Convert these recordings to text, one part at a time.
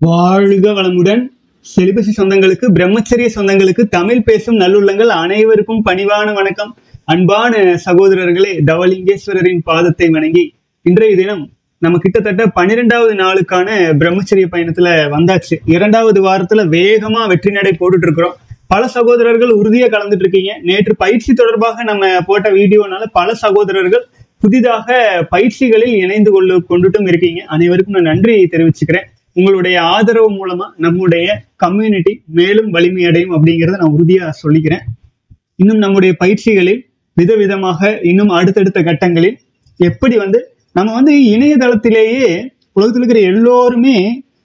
வாழ்க வளமுடன் செலிபசி சொந்தங்களுக்கு பிரம்மச்சரிய சொந்தங்களுக்கு தமிழ் பேசும் நல்லுள்ளங்கள் அனைவருக்கும் பணிவான வணக்கம் அன்பான சகோதரர்களே தவலிங்கேஸ்வரரின் பாதத்தை வணங்கி இன்றைய தினம் நம்ம கிட்டத்தட்ட பன்னிரெண்டாவது நாளுக்கான பிரம்மச்சரிய பயணத்துல வந்தாச்சு இரண்டாவது வாரத்துல வேகமா வெற்றி நடை போட்டுட்டு இருக்கிறோம் பல சகோதரர்கள் உறுதியா கலந்துட்டு இருக்கீங்க நேற்று பயிற்சி தொடர்பாக நம்ம போட்ட வீடியோனால பல சகோதரர்கள் புதிதாக பயிற்சிகளில் இணைந்து கொண்டு கொண்டுட்டும் இருக்கீங்க அனைவருக்கும் நான் நன்றி தெரிவிச்சுக்கிறேன் உங்களுடைய ஆதரவு மூலமா நம்முடைய கம்யூனிட்டி மேலும் வலிமையடையும் அப்படிங்கிறத நான் உறுதியா சொல்லிக்கிறேன் இன்னும் நம்முடைய பயிற்சிகளில் விதவிதமாக இன்னும் அடுத்தடுத்த கட்டங்களில் எப்படி வந்து நம்ம வந்து இணையதளத்திலேயே உலகத்தில் இருக்கிற எல்லோருமே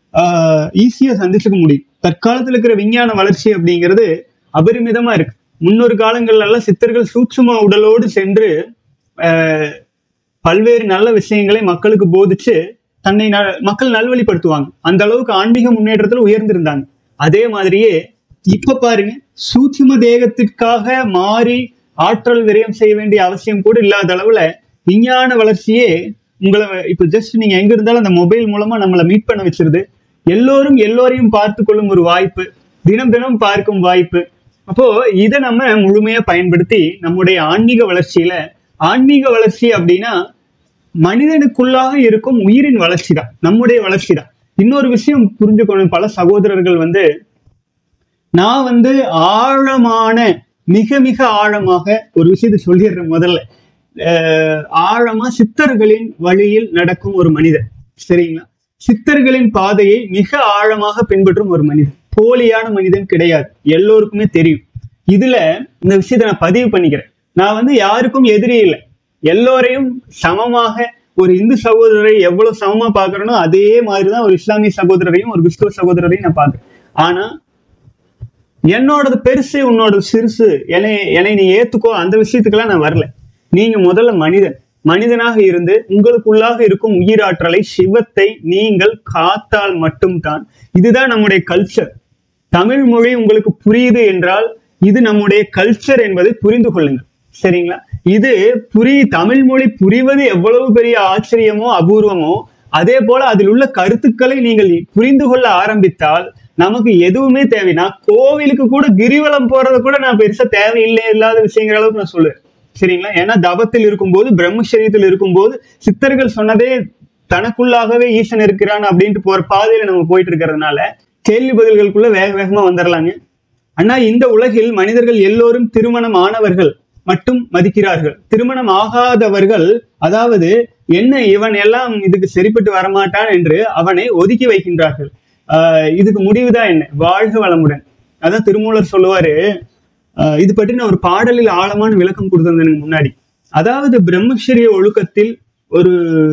ஈஸியா சந்திச்சுக்க முடியும் தற்காலத்தில் இருக்கிற விஞ்ஞான வளர்ச்சி அப்படிங்கிறது அபரிமிதமா இருக்கு முன்னொரு காலங்கள்ல எல்லாம் சித்தர்கள் சூட்சும உடலோடு சென்று ஆஹ், பல்வேறு நல்ல விஷயங்களை மக்களுக்கு போதிச்சு தன்னை ந- மக்கள் நல்வழிப்படுத்துவாங்க அந்த அளவுக்கு ஆன்மீக முன்னேற்றத்துல உயர்ந்திருந்தாங்க அதே மாதிரியே இப்ப பாருங்க சூட்சும தேகத்திற்காக மாறி ஆற்றல் விரயம் செய்ய வேண்டிய அவசியம் கூட இல்லாத அளவுல விஞ்ஞான வளர்ச்சியே உங்களை இப்ப ஜஸ்ட் நீங்க எங்க இருந்தாலும் அந்த மொபைல் மூலமா நம்மளை மீட் பண்ண வச்சிருது எல்லோரும் எல்லோரையும் பார்த்து கொள்ளும் ஒரு வாய்ப்பு தினம் தினம் பார்க்கும் வாய்ப்பு அப்போ இதை நம்ம முழுமையா பயன்படுத்தி நம்முடைய ஆன்மீக வளர்ச்சியில ஆன்மீக வளர்ச்சி அப்படின்னா மனிதனுக்குள்ளாக இருக்கும் உயிரின் வளர்ச்சி தான் நம்முடைய வளர்ச்சி தான் இன்னொரு விஷயம் புரிஞ்சுக்கணும் பல சகோதரர்கள் வந்து நான் வந்து ஆழமான மிக மிக ஆழமாக ஒரு விஷயத்தை சொல்லிடுறேன் முதல்ல அஹ் ஆழமா சித்தர்களின் வழியில் நடக்கும் ஒரு மனிதன் சரிங்களா சித்தர்களின் பாதையை மிக ஆழமாக பின்பற்றும் ஒரு மனிதன் போலியான மனிதன் கிடையாது எல்லோருக்குமே தெரியும் இதுல இந்த விஷயத்தை நான் பதிவு பண்ணிக்கிறேன் நான் வந்து யாருக்கும் எதிரி இல்லை எல்லோரையும் சமமாக ஒரு இந்து சகோதரரை எவ்வளவு சமமா பாக்குறேனோ அதே மாதிரிதான் ஒரு இஸ்லாமிய சகோதரரையும் ஒரு கிறிஸ்துவ சகோதரரையும் நான் பாக்குறேன் ஆனா என்னோடது பெருசு உன்னோடது சிறுசு என்னை என்னை நீ ஏத்துக்கோ அந்த விஷயத்துக்கெல்லாம் நான் வரல நீங்க முதல்ல மனிதன் மனிதனாக இருந்து உங்களுக்குள்ளாக இருக்கும் உயிராற்றலை சிவத்தை நீங்கள் காத்தால் மட்டும்தான் இதுதான் நம்முடைய கல்ச்சர் தமிழ் மொழி உங்களுக்கு புரியுது என்றால் இது நம்முடைய கல்ச்சர் என்பதை புரிந்து கொள்ளுங்கள் சரிங்களா இது புரி தமிழ் மொழி புரிவது எவ்வளவு பெரிய ஆச்சரியமோ அபூர்வமோ அதே போல அதில் உள்ள கருத்துக்களை நீங்கள் புரிந்து கொள்ள ஆரம்பித்தால் நமக்கு எதுவுமே தேவை நான் கோவிலுக்கு கூட கிரிவலம் போறது கூட நான் பெருசா தேவையில்லை இல்லாத விஷயங்கிற அளவுக்கு நான் சொல்லுவேன் சரிங்களா ஏன்னா தவத்தில் இருக்கும்போது பிரம்மச்சரியத்தில் இருக்கும்போது சித்தர்கள் சொன்னதே தனக்குள்ளாகவே ஈசன் இருக்கிறான் அப்படின்ட்டு போற பாதையில நம்ம போயிட்டு இருக்கிறதுனால கேள்வி பதில்களுக்குள்ள வேக வேகமா வந்துடலாங்க அண்ணா இந்த உலகில் மனிதர்கள் எல்லோரும் திருமணம் ஆனவர்கள் மட்டும் மதிக்கிறார்கள் திருமணம் ஆகாதவர்கள் அதாவது என்ன இவன் எல்லாம் இதுக்கு சரிப்பட்டு வரமாட்டான் என்று அவனை ஒதுக்கி வைக்கின்றார்கள் ஆஹ் இதுக்கு முடிவுதான் என்ன வாழ்க வளமுடன் அதான் திருமூலர் சொல்லுவாரு ஆஹ் இது பற்றி நான் ஒரு பாடலில் ஆழமான விளக்கம் கொடுத்திருந்தேன் எனக்கு முன்னாடி அதாவது பிரம்மச்சரிய ஒழுக்கத்தில் ஒரு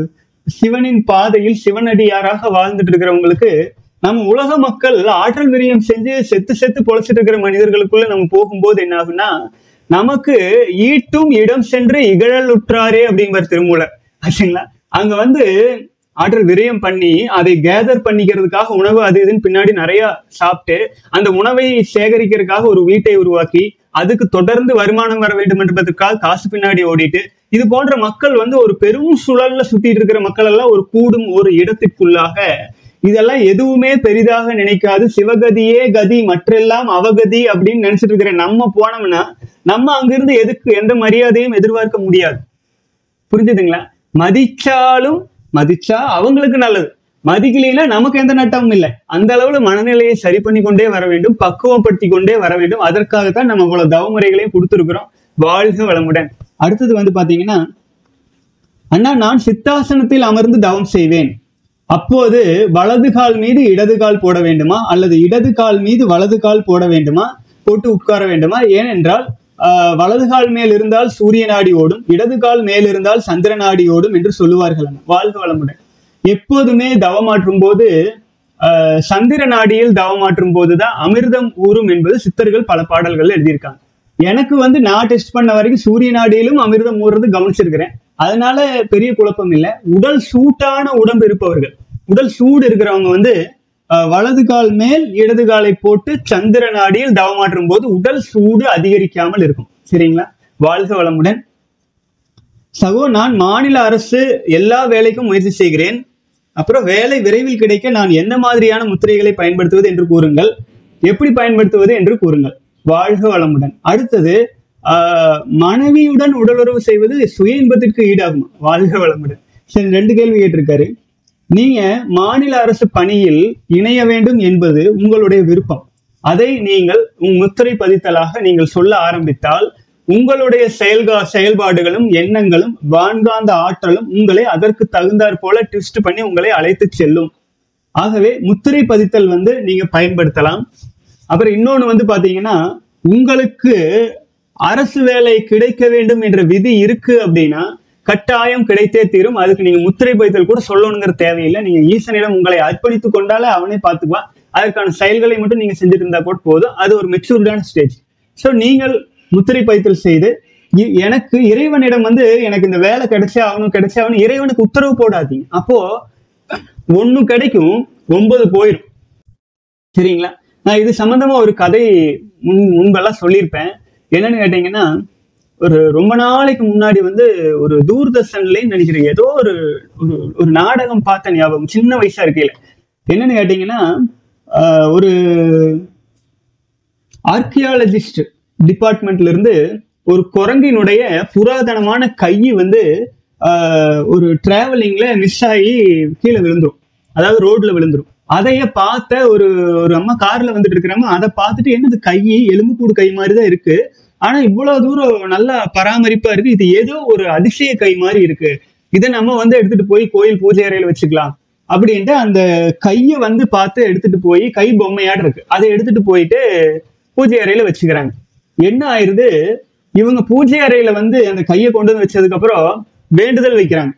சிவனின் பாதையில் சிவனடியாராக வாழ்ந்துட்டு இருக்கிறவங்களுக்கு நம்ம உலக மக்கள் ஆற்றல் விரியம் செஞ்சு செத்து செத்து பொழைச்சிட்டு இருக்கிற மனிதர்களுக்குள்ள நம்ம போகும்போது என்ன ஆகும்னா நமக்கு ஈட்டும் இடம் சென்று இகழலுற்றாரே அப்படிங்கிற திருமூலர் ஆச்சுங்களா அங்க வந்து ஆற்றல் விரயம் பண்ணி அதை கேதர் பண்ணிக்கிறதுக்காக உணவு அது இதுன்னு பின்னாடி நிறைய சாப்பிட்டு அந்த உணவை சேகரிக்கிறதுக்காக ஒரு வீட்டை உருவாக்கி அதுக்கு தொடர்ந்து வருமானம் வர வேண்டும் என்பதற்காக காசு பின்னாடி ஓடிட்டு இது போன்ற மக்கள் வந்து ஒரு பெரும் சுழல்ல சுத்திட்டு இருக்கிற மக்கள் எல்லாம் ஒரு கூடும் ஒரு இடத்திற்குள்ளாக இதெல்லாம் எதுவுமே பெரிதாக நினைக்காது சிவகதியே கதி மற்றெல்லாம் அவகதி அப்படின்னு நினைச்சிட்டு இருக்கிற நம்ம போனோம்னா நம்ம அங்கிருந்து எதுக்கு எந்த மரியாதையும் எதிர்பார்க்க முடியாது புரிஞ்சுதுங்களா மதிச்சாலும் மதிச்சா அவங்களுக்கு நல்லது மதிக்கலைன்னா நமக்கு எந்த நட்டமும் இல்லை அந்த அளவுல மனநிலையை சரி பண்ணி கொண்டே வர வேண்டும் பக்குவப்படுத்தி கொண்டே வர வேண்டும் அதற்காகத்தான் நம்ம இவ்வளவு தவமுறைகளையும் கொடுத்துருக்குறோம் வாழ்க வளமுடன் அடுத்தது வந்து பாத்தீங்கன்னா அண்ணா நான் சித்தாசனத்தில் அமர்ந்து தவம் செய்வேன் அப்போது வலது கால் மீது இடது கால் போட வேண்டுமா அல்லது இடது கால் மீது வலது கால் போட வேண்டுமா போட்டு உட்கார வேண்டுமா ஏனென்றால் ஆஹ், வலது கால் மேல் இருந்தால் சூரிய நாடி ஓடும் இடது கால் மேல் இருந்தால் சந்திர நாடி ஓடும் என்று சொல்லுவார்கள் அண்ணா. வாழ்க வளமுடன் எப்போதுமே தவமாற்றும் போது ஆஹ், சந்திர நாடியில் தவமாற்றும் போதுதான் அமிர்தம் ஊறும் என்பது சித்தர்கள் பல பாடல்கள் எழுதியிருக்காங்க எனக்கு வந்து நான் டெஸ்ட் பண்ண வரைக்கும் சூரிய நாடியிலும் அமிர்தம் ஊறுறது கவனிச்சிருக்கிறேன் அதனால பெரிய குழப்பம் இல்லை உடல் சூட்டான உடம்பு இருப்பவர்கள் உடல் சூடு இருக்கிறவங்க வந்து அஹ், வலது கால் மேல் இடது காலை போட்டு சந்திர நாடியில் தவமாற்றும் போது உடல் சூடு அதிகரிக்காமல் இருக்கும் சரிங்களா வாழ்க வளமுடன் சகோ நான் மாநில அரசு எல்லா வேலைக்கும் முயற்சி செய்கிறேன் அப்புறம் வேலை விரைவில் கிடைக்க நான் எந்த மாதிரியான முத்திரைகளை பயன்படுத்துவது என்று கூறுங்கள் எப்படி பயன்படுத்துவது என்று கூறுங்கள் வாழ்க வளமுடன் அடுத்தது ஆஹ், மனைவியுடன் உடலுறவு செய்வது சுய இன்பத்திற்கு ஈடாகும் வாழ்க வளமுடன் சரி ரெண்டு கேள்வி கேட்டிருக்காரு நீங்க மாநில அரசு பணியில் இணைய வேண்டும் என்பது உங்களுடைய விருப்பம் அதை நீங்கள் உங் முத்திரை பதித்தலாக நீங்கள் சொல்ல ஆரம்பித்தால் உங்களுடைய செயல்கா செயல்பாடுகளும் எண்ணங்களும் வான்காந்த ஆற்றலும் உங்களை அதற்கு தகுந்தாற் போல ட்விஸ்ட் பண்ணி உங்களை அழைத்து செல்லும் ஆகவே முத்திரை பதித்தல் வந்து நீங்க பயன்படுத்தலாம் அப்புறம் இன்னொன்னு வந்து பாத்தீங்கன்னா உங்களுக்கு அரசு வேலை கிடைக்க வேண்டும் என்ற விதி இருக்கு அப்படின்னா கட்டாயம் கிடைத்தே தீரும் அதுக்கு நீங்க முத்திரை பதித்தல் கூட சொல்லணுங்கிற தேவையில்லை நீங்க ஈசனிடம் உங்களை அர்ப்பணித்து கொண்டாலே அவனே பார்த்துக்குவான் அதற்கான செயல்களை மட்டும் நீங்க செஞ்சுட்டு இருந்தா கூட போதும் அது ஒரு மெச்சூர்டான ஸ்டேஜ் ஸோ நீங்கள் முத்திரை பதித்தல் செய்து இ- எனக்கு இறைவனிடம் வந்து எனக்கு இந்த வேலை கிடைச்சே ஆகணும் கிடைச்சே ஆகணும் இறைவனுக்கு உத்தரவு போடாதீங்க அப்போ ஒண்ணு கிடைக்கும் ஒன்பது போயிடும் சரிங்களா நான் இது சம்பந்தமா ஒரு கதை முன் முன்பெல்லாம் சொல்லியிருப்பேன் என்னன்னு கேட்டீங்கன்னா ஒரு ரொம்ப நாளைக்கு முன்னாடி வந்து ஒரு தூர்தர்ஷன்லயும் நினைக்கிறேன் ஏதோ ஒரு ஒரு ஒரு நாடகம் பார்த்த ஞாபகம் சின்ன வயசா இருக்கையில என்னன்னு கேட்டீங்கன்னா ஆஹ், ஒரு ஆர்கியாலஜிஸ்ட் டிபார்ட்மெண்ட்ல இருந்து ஒரு குரங்கினுடைய புராதனமான கை வந்து ஆஹ், ஒரு டிராவலிங்ல மிஸ் ஆகி கீழே விழுந்துரும் அதாவது ரோட்ல விழுந்துரும் அதைய பார்த்த ஒரு ஒரு அம்மா கார்ல வந்துட்டு இருக்கிறாங்க அதை பார்த்துட்டு என்னது கை எலும்புக்கூடு கை மாதிரி தான் இருக்கு ஆனா இவ்வளவு தூரம் நல்லா பராமரிப்பா இருக்கு இது ஏதோ ஒரு அதிசய கை மாதிரி இருக்கு இதை நம்ம வந்து எடுத்துட்டு போய் கோயில் பூஜை அறையில வச்சுக்கலாம் அப்படின்ட்டு அந்த கையை வந்து பார்த்து எடுத்துட்டு போய் கை பொம்மையாடு இருக்கு அதை எடுத்துட்டு போயிட்டு பூஜை அறையில வச்சுக்கிறாங்க என்ன ஆயிருது இவங்க பூஜை அறையில வந்து அந்த கையை கொண்டு வந்து வச்சதுக்கு அப்புறம் வேண்டுதல் வைக்கிறாங்க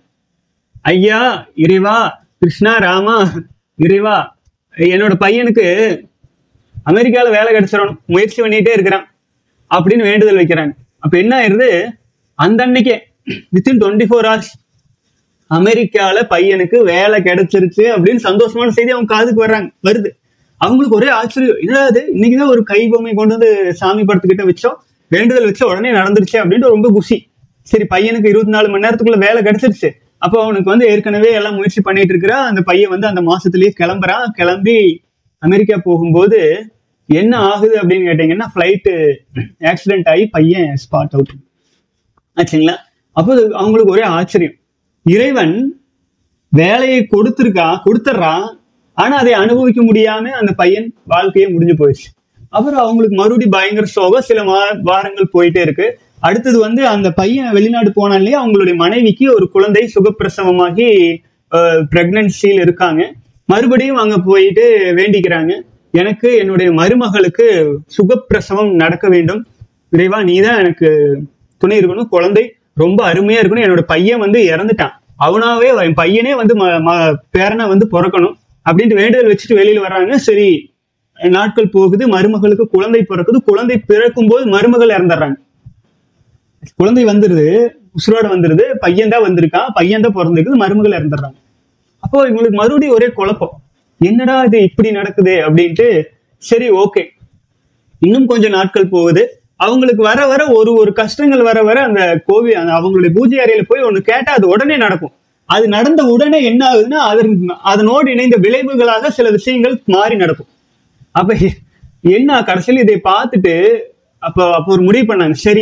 ஐயா இறைவா கிருஷ்ணா ராமா இறைவா என்னோட பையனுக்கு அமெரிக்கால வேலை கிடைச்சிடணும் முயற்சி பண்ணிட்டே இருக்கிறான் அப்படின்னு வேண்டுதல் வைக்கிறாங்க அப்ப என்ன ஆயிருது அந்த அன்னைக்கே வித்தின் டுவெண்ட்டி ஃபோர் ஹவர்ஸ் அமெரிக்கால பையனுக்கு வேலை கிடைச்சிருச்சு அப்படின்னு சந்தோஷமான செய்தி அவங்க காதுக்கு வர்றாங்க வருது அவங்களுக்கு ஒரே ஆச்சரியம் என்னடா இது இன்னைக்குதான் ஒரு கை பொம்மை கொண்டு வந்து சாமி படத்துக்கிட்ட வச்சோம் வேண்டுதல் வச்ச உடனே நடந்துருச்சு அப்படின்ட்டு ரொம்ப குஷி சரி பையனுக்கு இருபத்தி நாலு மணி நேரத்துக்குள்ள வேலை கிடைச்சிருச்சு அப்போ அவனுக்கு வந்து ஏற்கனவே எல்லாம் முயற்சி பண்ணிட்டு இருக்கிறான் அந்த பையன் வந்து அந்த மாசத்துலயே கிளம்புறான் கிளம்பி அமெரிக்கா போகும்போது என்ன ஆகுது அப்படின்னு கேட்டீங்கன்னா ஃப்ளைட்டு ஆக்சிடென்ட் ஆகி பையன் ஸ்பாட் அவுட் ஆச்சுங்களா அப்போ அது அவங்களுக்கு ஒரே ஆச்சரியம் இறைவன் வேலையை கொடுத்துருக்கான் கொடுத்துட்றான் ஆனா அதை அனுபவிக்க முடியாம அந்த பையன் வாழ்க்கையே முடிஞ்சு போயிடுச்சு அப்புறம் அவங்களுக்கு மறுபடியும் பயங்கர சோகம் சில மா- வாரங்கள் போயிட்டே இருக்கு அடுத்தது வந்து அந்த பையன் வெளிநாடு போனாலே அவங்களுடைய மனைவிக்கு ஒரு குழந்தை சுகப்பிரசவமாகி பிரெக்னன்சியில் இருக்காங்க மறுபடியும் அங்க போயிட்டு வேண்டிக்கிறாங்க எனக்கு என்னுடைய மருமகளுக்கு சுகப்பிரசவம் நடக்க வேண்டும் இறைவா நீதான் எனக்கு துணை இருக்கணும் குழந்தை ரொம்ப அருமையா இருக்கணும் என்னோட பையன் வந்து இறந்துட்டான் அவனாவே என் பையனே வந்து ம- ம- பேரனை வந்து பிறக்கணும் அப்படின்ட்டு வேண்டுதல் வச்சுட்டு வெளியில வர்றாங்க சரி நாட்கள் போகுது மருமகளுக்கு குழந்தை பிறக்குது குழந்தை பிறக்கும் போது மருமகள் இறந்துடுறாங்க குழந்தை வந்துருது உசுரோட வந்துருது பையன் தான் வந்திருக்கான் பையன் தான் பிறந்திருக்குது மருமகள் இறந்துடுறாங்க அப்போ இவங்களுக்கு மறுபடியும் ஒரே குழப்பம் என்னடா இது இப்படி நடக்குது அப்படின்ட்டு சரி ஓகே இன்னும் கொஞ்சம் நாட்கள் போகுது அவங்களுக்கு வர வர ஒரு ஒரு கஷ்டங்கள் வர வர அந்த கோவில் அந்த அவங்களுடைய பூஜை அறையில போய் ஒண்ணு கேட்டா அது உடனே நடக்கும் அது நடந்த உடனே என்ன ஆகுதுன்னா அதன் அதனோடு இணைந்த விளைவுகளாக சில விஷயங்கள் மாறி நடக்கும் அப்ப எ- என்ன கடைசியில் இதை பார்த்துட்டு அப்ப அப்ப ஒரு முடிவு பண்ணாங்க சரி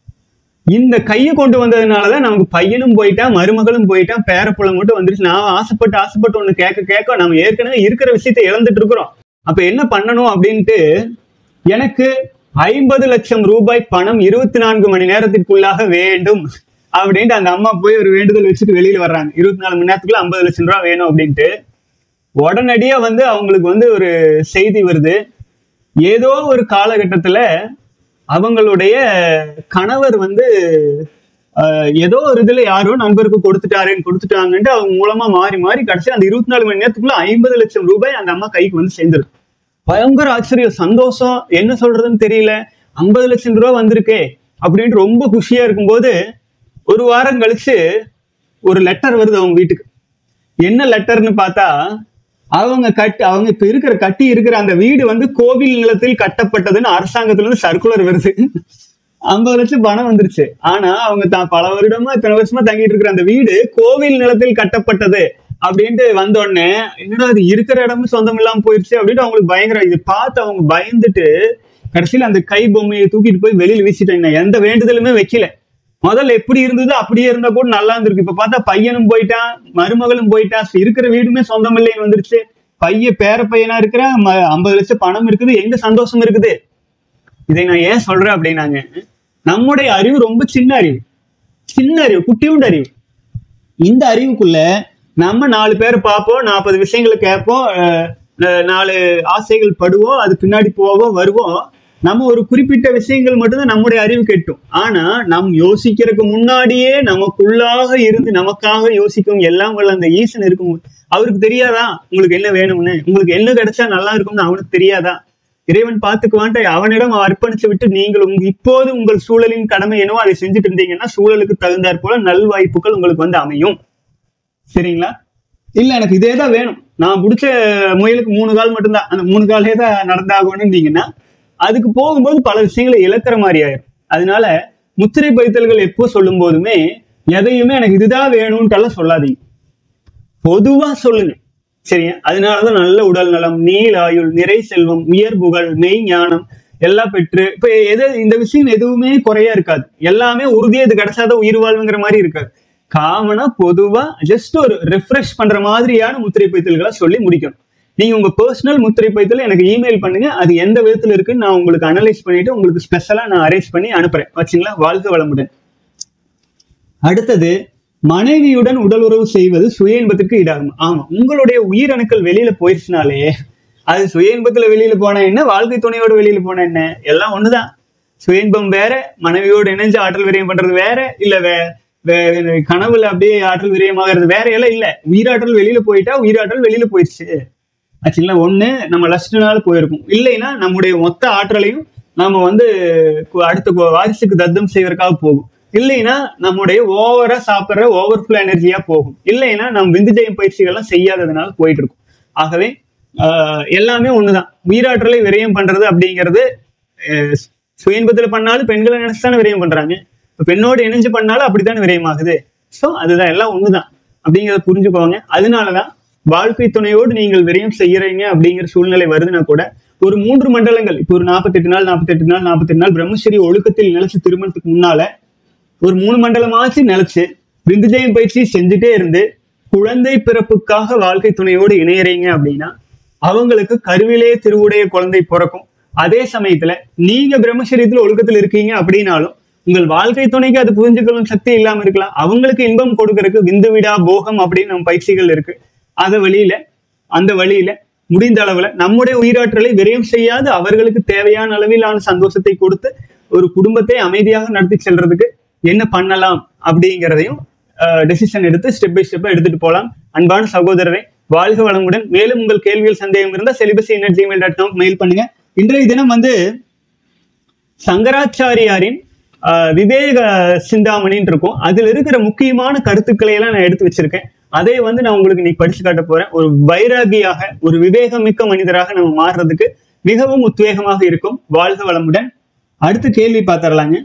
இந்த கையை கொண்டு வந்ததுனாலதான் நமக்கு பையனும் போயிட்டான் மருமகளும் போயிட்டான் பேரப்புள்ள மட்டும் வந்துருச்சு நான் ஆசைப்பட்டு ஆசைப்பட்டு ஒண்ணு கேட்க கேட்க நம்ம ஏற்கனவே இருக்கிற விஷயத்தை இழந்துட்டு இருக்கிறோம் அப்ப என்ன பண்ணணும் அப்படின்ட்டு எனக்கு ஐம்பது லட்சம் ரூபாய் பணம் இருபத்தி நான்கு மணி நேரத்திற்குள்ளாக வேண்டும் அப்படின்ட்டு அந்த அம்மா போய் ஒரு வேண்டுதல் வச்சுட்டு வெளியில வர்றாங்க இருபத்தி நாலு மணி நேரத்துக்குள்ள ஐம்பது லட்சம் ரூபாய் வேணும் அப்படின்ட்டு உடனடியா வந்து அவங்களுக்கு வந்து ஒரு செய்தி வருது ஏதோ ஒரு காலகட்டத்துல அவங்களுடைய கணவர் வந்து ஆஹ், ஏதோ ஒரு இதுல யாரோ நண்பருக்கு கொடுத்துட்டாருன்னு கொடுத்துட்டாங்கன்ட்டு அவங்க மூலமா மாறி மாறி கடைசி அந்த இருபத்தி நாலு மணி நேரத்துக்குள்ள ஐம்பது லட்சம் ரூபாய் அந்த அம்மா கைக்கு வந்து சேர்ந்துருது பயங்கர ஆச்சரியம் சந்தோஷம் என்ன சொல்றதுன்னு தெரியல ஐம்பது லட்சம் ரூபாய் வந்திருக்கே அப்படின்ட்டு ரொம்ப குஷியா இருக்கும்போது ஒரு வாரம் கழிச்சு ஒரு லெட்டர் வருது அவங்க வீட்டுக்கு என்ன லெட்டர்னு பார்த்தா அவங்க கட்டி அவங்க இப்ப இருக்கிற கட்டி இருக்கிற அந்த வீடு வந்து கோவில் நிலத்தில் கட்டப்பட்டதுன்னு அரசாங்கத்துல இருந்து சர்க்குலர் வருது ஐம்பது லட்சம் பணம் வந்துருச்சு ஆனா அவங்க தான் பல வருடமா இத்தனை வருஷமா தங்கிட்டு இருக்கிற அந்த வீடு கோவில் நிலத்தில் கட்டப்பட்டது அப்படின்ட்டு வந்த உடனே என்னடா அது இருக்கிற இடமும் சொந்தம் இல்லாம போயிருச்சு அப்படின்ட்டு அவங்களுக்கு பயங்கர இது பார்த்து அவங்க பயந்துட்டு கடைசியில அந்த கை பொம்மையை தூக்கிட்டு போய் வெளியில வீசிட்டாங்க எந்த வேண்டுதலுமே வைக்கல முதல்ல எப்படி இருந்தது அப்படியே இருந்தா கூட நல்லா இருந்திருக்கு இப்ப பார்த்தா பையனும் போயிட்டான் மருமகளும் போயிட்டா இருக்கிற வீடுமே சொந்தம் இல்லைன்னு வந்துருச்சு பையன் பேர பையனா இருக்கிற ஐம்பது லட்சம் பணம் இருக்குது எங்க சந்தோஷம் இருக்குது இதை நான் ஏன் சொல்றேன் அப்படின்னாங்க நம்முடைய அறிவு ரொம்ப சின்ன அறிவு சின்ன அறிவு குட்டியுண்டு அறிவு இந்த அறிவுக்குள்ள நம்ம நாலு பேர் பார்ப்போம் நாற்பது விஷயங்களை கேட்போம் அஹ், அஹ், நாலு ஆசைகள் படுவோம் அது பின்னாடி போவோம் வருவோம் நம்ம ஒரு குறிப்பிட்ட விஷயங்கள் மட்டும்தான் நம்முடைய அறிவு கெட்டும் ஆனா நம் யோசிக்கிறதுக்கு முன்னாடியே நமக்குள்ளாக இருந்து நமக்காக யோசிக்கும் எல்லாம் வல்ல அந்த ஈசன் இருக்கும் அவருக்கு தெரியாதா உங்களுக்கு என்ன வேணும்னு உங்களுக்கு என்ன கிடைச்சா நல்லா இருக்கும்னு அவனுக்கு தெரியாதா இறைவன் பார்த்துக்குவான்ட்டு அவனிடம் அர்ப்பணிச்சு விட்டு நீங்கள் உங்க இப்போது உங்கள் சூழலின் கடமை என்னவோ அதை செஞ்சுட்டு இருந்தீங்கன்னா சூழலுக்கு தகுந்தாற் போல நல்வாய்ப்புகள் உங்களுக்கு வந்து அமையும் சரிங்களா இல்ல எனக்கு இதே தான் வேணும் நான் பிடிச்ச முயலுக்கு மூணு கால் மட்டும்தான் அந்த மூணு காலே தான் நடந்தாகணும்னீங்கன்னா அதுக்கு போகும்போது பல விஷயங்களை இழக்கிற மாதிரி ஆயிரும் அதனால முத்திரை பைத்தல்கள் எப்போ சொல்லும் போதுமே எதையுமே எனக்கு இதுதான் வேணும்ன்ட்டெல்லாம் சொல்லாதீங்க பொதுவா சொல்லுங்க சரியா அதனாலதான் நல்ல உடல் நலம் நீள் ஆயுள் நிறை செல்வம் உயர் புகழ் மெய் ஞானம் எல்லாம் பெற்று இப்ப எது இந்த விஷயம் எதுவுமே குறையா இருக்காது எல்லாமே உறுதியா இது கிடைச்சாதான் உயிர் வாழ்வுங்கிற மாதிரி இருக்காது காமனா பொதுவா ஜஸ்ட் ஒரு ரெஃப்ரெஷ் பண்ற மாதிரியான முத்திரை பைத்தல்களை சொல்லி முடிக்கணும் நீங்க உங்க பர்சனல் முத்திரை பைத்தல் எனக்கு இமெயில் பண்ணுங்க அது எந்த விதத்துல இருக்குன்னு நான் உங்களுக்கு அனலைஸ் பண்ணிட்டு உங்களுக்கு ஸ்பெஷலா நான் அரேஞ்ச் பண்ணி அனுப்புறேன் வச்சுங்களா வாழ்க வளமுடன் அடுத்தது மனைவியுடன் உடல் உறவு செய்வது சுய இன்பத்திற்கு ஈடாகும் ஆமா உங்களுடைய உயிரணுக்கள் வெளியில போயிடுச்சுனாலே அது சுய இன்பத்துல வெளியில போனா என்ன வாழ்க்கை துணையோட வெளியில போனா என்ன எல்லாம் ஒண்ணுதான் சுய இன்பம் வேற மனைவியோடு இணைஞ்சு ஆற்றல் விரயம் பண்றது வேற இல்ல வே வே- கனவுல அப்படியே ஆற்றல் விரயமாகிறது வேற எல்லாம் இல்ல உயிராற்றல் வெளியில போயிட்டா உயிராற்றல் வெளியில போயிடுச்சு ஆச்சுங்களா ஒண்ணு நம்ம லட்சத்தினால போயிருக்கும் இல்லைன்னா நம்முடைய மொத்த ஆற்றலையும் நாம வந்து கு- அடுத்த கு- வாரிசுக்கு தத்தம் செய்வதற்காக போகும் இல்லைன்னா நம்முடைய ஓவரா சாப்பிட்ற ஓவர் ஃப்ளோ எனர்ஜியா போகும் இல்லைன்னா நம்ம விந்துஜயம் பயிற்சிகள்லாம் செய்யாததுனால போயிட்டு இருக்கும் ஆகவே ஆஹ், எல்லாமே ஒண்ணுதான் உயிராற்றலை விரயம் பண்றது அப்படிங்கிறது அஹ், சுய இன்பத்துல பண்ணாலும் பெண்களை நினைச்சுதானே விரயம் பண்றாங்க இப்ப பெண்ணோடு இணைஞ்சு பண்ணாலும் அப்படித்தானே விரயமாகுது சோ அதுதான் எல்லாம் ஒண்ணுதான் அப்படிங்கிறத புரிஞ்சுக்கோங்க அதனாலதான் வாழ்க்கை துணையோடு நீங்கள் விரயம் செய்யறீங்க அப்படிங்கிற சூழ்நிலை வருதுன்னா கூட ஒரு மூன்று மண்டலங்கள் இப்போ ஒரு நாற்பத்தெட்டு நாள் நாற்பத்தெட்டு நாள் நாற்பத்தெட்டு நாள் பிரம்மச்சரி ஒழுக்கத்தில் நிலைச்சு திருமணத்துக்கு முன்னால ஒரு மூணு மண்டலமாச்சு நிலைச்சு விந்துஜயம் பயிற்சி செஞ்சுட்டே இருந்து குழந்தை பிறப்புக்காக வாழ்க்கை துணையோடு இணையறீங்க அப்படின்னா அவங்களுக்கு கருவிலே திருவுடைய குழந்தை பிறக்கும் அதே சமயத்துல நீங்க பிரம்மச்சரியத்துல ஒழுக்கத்தில் இருக்கீங்க அப்படின்னாலும் உங்கள் வாழ்க்கை துணைக்கு அது புரிஞ்சுக்கணும் சக்தி இல்லாம இருக்கலாம் அவங்களுக்கு இன்பம் கொடுக்கறதுக்கு விந்து விடா போகம் அப்படின்னு நம்ம பயிற்சிகள் இருக்கு அந்த வழியில அந்த வழியில முடிந்த அளவுல நம்முடைய உயிராற்றலை விரயம் செய்யாது அவர்களுக்கு தேவையான அளவிலான சந்தோஷத்தை கொடுத்து ஒரு குடும்பத்தை அமைதியாக நடத்தி செல்றதுக்கு என்ன பண்ணலாம் அப்படிங்கிறதையும் டெசிஷன் எடுத்து ஸ்டெப் பை ஸ்டெப்பா எடுத்துட்டு போலாம் அன்பான சகோதரரை வாழ்க வளமுடன் மேலும் உங்கள் கேள்விகள் சந்தேகம் இருந்தால் செலிபசி ஜிமெயில் டாட் காம் மெயில் பண்ணுங்க இன்றைய தினம் வந்து சங்கராச்சாரியாரின் ஆஹ், விவேக சிந்தாமணின்னு இருக்கும் அதுல இருக்கிற முக்கியமான கருத்துக்களை எல்லாம் நான் எடுத்து வச்சிருக்கேன் அதை வந்து நான் உங்களுக்கு இன்னைக்கு படிச்சு காட்ட போறேன் ஒரு வைராகியாக ஒரு விவேகமிக்க மனிதராக நம்ம மாறுறதுக்கு மிகவும் உத்வேகமாக இருக்கும் வாழ்க வளமுடன் அடுத்த கேள்வி பார்த்துடலாங்க